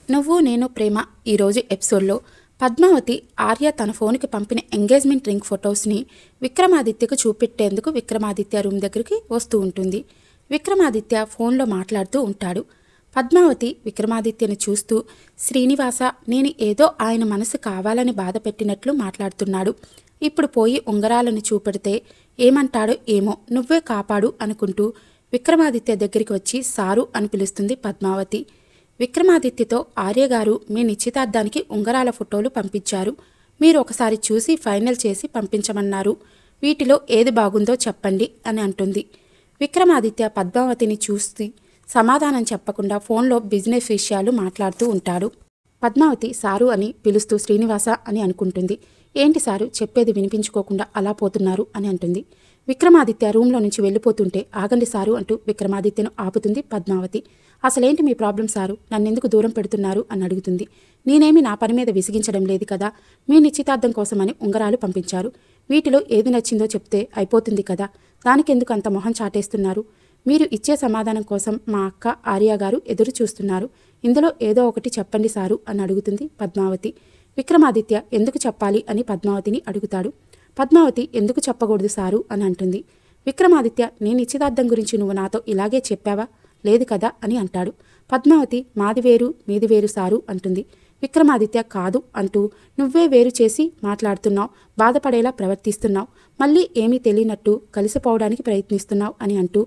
నువ్వు నేను ప్రేమ ఈరోజు ఎపిసోడ్లో పద్మావతి ఆర్య తన ఫోన్కి పంపిన ఎంగేజ్మెంట్ రింగ్ ఫొటోస్ని విక్రమాదిత్యకు చూపెట్టేందుకు విక్రమాదిత్య రూమ్ దగ్గరికి వస్తూ ఉంటుంది విక్రమాదిత్య ఫోన్లో మాట్లాడుతూ ఉంటాడు పద్మావతి విక్రమాదిత్యని చూస్తూ శ్రీనివాస నేను ఏదో ఆయన మనసు కావాలని బాధ పెట్టినట్లు మాట్లాడుతున్నాడు ఇప్పుడు పోయి ఉంగరాలను చూపెడితే ఏమంటాడో ఏమో నువ్వే కాపాడు అనుకుంటూ విక్రమాదిత్య దగ్గరికి వచ్చి సారు అని పిలుస్తుంది పద్మావతి విక్రమాదిత్యతో ఆర్యగారు మీ నిశ్చితార్థానికి ఉంగరాల ఫోటోలు పంపించారు మీరు ఒకసారి చూసి ఫైనల్ చేసి పంపించమన్నారు వీటిలో ఏది బాగుందో చెప్పండి అని అంటుంది విక్రమాదిత్య పద్మావతిని చూసి సమాధానం చెప్పకుండా ఫోన్లో బిజినెస్ విషయాలు మాట్లాడుతూ ఉంటాడు పద్మావతి సారు అని పిలుస్తూ శ్రీనివాస అని అనుకుంటుంది ఏంటి సారు చెప్పేది వినిపించుకోకుండా అలా పోతున్నారు అని అంటుంది విక్రమాదిత్య రూమ్లో నుంచి వెళ్ళిపోతుంటే ఆగండి సారు అంటూ విక్రమాదిత్యను ఆపుతుంది పద్మావతి అసలేంటి మీ ప్రాబ్లం సారు నన్నెందుకు దూరం పెడుతున్నారు అని అడుగుతుంది నేనేమి నా పని మీద విసిగించడం లేదు కదా మీ నిశ్చితార్థం కోసమని ఉంగరాలు పంపించారు వీటిలో ఏది నచ్చిందో చెప్తే అయిపోతుంది కదా దానికెందుకు అంత మొహం చాటేస్తున్నారు మీరు ఇచ్చే సమాధానం కోసం మా అక్క ఆర్య గారు ఎదురు చూస్తున్నారు ఇందులో ఏదో ఒకటి చెప్పండి సారు అని అడుగుతుంది పద్మావతి విక్రమాదిత్య ఎందుకు చెప్పాలి అని పద్మావతిని అడుగుతాడు పద్మావతి ఎందుకు చెప్పకూడదు సారు అని అంటుంది విక్రమాదిత్య నీ నిశ్చితార్థం గురించి నువ్వు నాతో ఇలాగే చెప్పావా లేదు కదా అని అంటాడు పద్మావతి మాది వేరు మీది వేరు సారు అంటుంది విక్రమాదిత్య కాదు అంటూ నువ్వే వేరు చేసి మాట్లాడుతున్నావు బాధపడేలా ప్రవర్తిస్తున్నావు మళ్ళీ ఏమీ తెలియనట్టు కలిసిపోవడానికి ప్రయత్నిస్తున్నావు అని అంటూ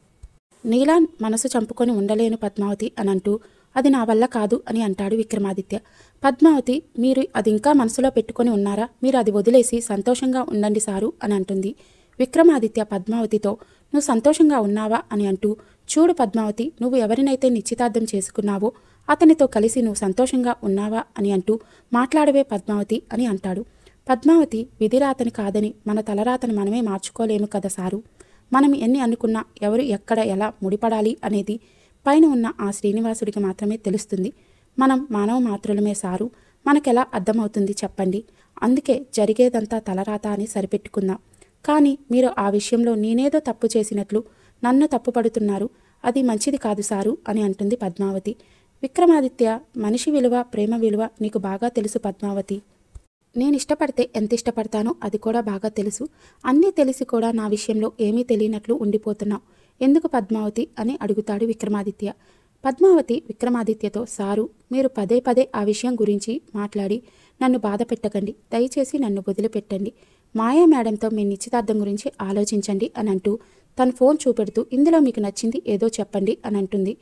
నీలా మనసు చంపుకొని ఉండలేను పద్మావతి అని అంటూ అది నా వల్ల కాదు అని అంటాడు విక్రమాదిత్య పద్మావతి మీరు అది ఇంకా మనసులో పెట్టుకొని ఉన్నారా మీరు అది వదిలేసి సంతోషంగా ఉండండి సారు అని అంటుంది విక్రమాదిత్య పద్మావతితో నువ్వు సంతోషంగా ఉన్నావా అని అంటూ చూడు పద్మావతి నువ్వు ఎవరినైతే నిశ్చితార్థం చేసుకున్నావో అతనితో కలిసి నువ్వు సంతోషంగా ఉన్నావా అని అంటూ మాట్లాడవే పద్మావతి అని అంటాడు పద్మావతి విధిరాతని కాదని మన తలరాతని మనమే మార్చుకోలేము కదా సారు మనం ఎన్ని అనుకున్నా ఎవరు ఎక్కడ ఎలా ముడిపడాలి అనేది పైన ఉన్న ఆ శ్రీనివాసుడికి మాత్రమే తెలుస్తుంది మనం మానవ మాత్రులమే సారు మనకెలా అర్థమవుతుంది చెప్పండి అందుకే జరిగేదంతా తలరాత అని సరిపెట్టుకుందాం కానీ మీరు ఆ విషయంలో నేనేదో తప్పు చేసినట్లు నన్ను తప్పుపడుతున్నారు అది మంచిది కాదు సారు అని అంటుంది పద్మావతి విక్రమాదిత్య మనిషి విలువ ప్రేమ విలువ నీకు బాగా తెలుసు పద్మావతి నేను ఇష్టపడితే ఎంత ఇష్టపడతానో అది కూడా బాగా తెలుసు అన్నీ తెలిసి కూడా నా విషయంలో ఏమీ తెలియనట్లు ఉండిపోతున్నావు ఎందుకు పద్మావతి అని అడుగుతాడు విక్రమాదిత్య పద్మావతి విక్రమాదిత్యతో సారు మీరు పదే పదే ఆ విషయం గురించి మాట్లాడి నన్ను బాధ పెట్టకండి దయచేసి నన్ను వదిలిపెట్టండి మాయా మేడంతో మీ నిశ్చితార్థం గురించి ఆలోచించండి అని అంటూ తన ఫోన్ చూపెడుతూ ఇందులో మీకు నచ్చింది ఏదో చెప్పండి అని అంటుంది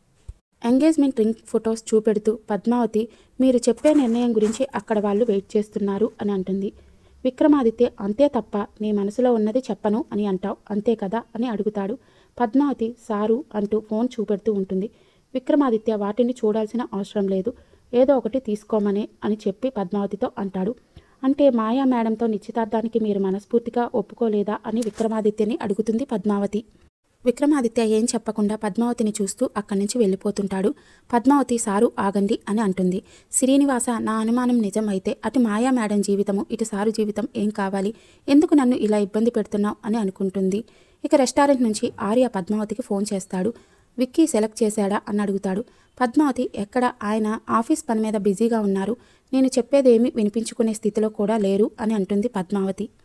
ఎంగేజ్మెంట్ రింగ్ ఫొటోస్ చూపెడుతూ పద్మావతి మీరు చెప్పే నిర్ణయం గురించి అక్కడ వాళ్ళు వెయిట్ చేస్తున్నారు అని అంటుంది విక్రమాదిత్య అంతే తప్ప నీ మనసులో ఉన్నది చెప్పను అని అంటావు అంతే కదా అని అడుగుతాడు పద్మావతి సారు అంటూ ఫోన్ చూపెడుతూ ఉంటుంది విక్రమాదిత్య వాటిని చూడాల్సిన అవసరం లేదు ఏదో ఒకటి తీసుకోమనే అని చెప్పి పద్మావతితో అంటాడు అంటే మాయా మేడంతో నిశ్చితార్థానికి మీరు మనస్ఫూర్తిగా ఒప్పుకోలేదా అని విక్రమాదిత్యని అడుగుతుంది పద్మావతి విక్రమాదిత్య ఏం చెప్పకుండా పద్మావతిని చూస్తూ అక్కడి నుంచి వెళ్ళిపోతుంటాడు పద్మావతి సారు ఆగండి అని అంటుంది శ్రీనివాస నా అనుమానం నిజమైతే అటు మాయా మేడం జీవితము ఇటు సారు జీవితం ఏం కావాలి ఎందుకు నన్ను ఇలా ఇబ్బంది పెడుతున్నావు అని అనుకుంటుంది ఇక రెస్టారెంట్ నుంచి ఆర్య పద్మావతికి ఫోన్ చేస్తాడు విక్కీ సెలెక్ట్ చేశాడా అని అడుగుతాడు పద్మావతి ఎక్కడ ఆయన ఆఫీస్ పని మీద బిజీగా ఉన్నారు నేను చెప్పేదేమీ వినిపించుకునే స్థితిలో కూడా లేరు అని అంటుంది పద్మావతి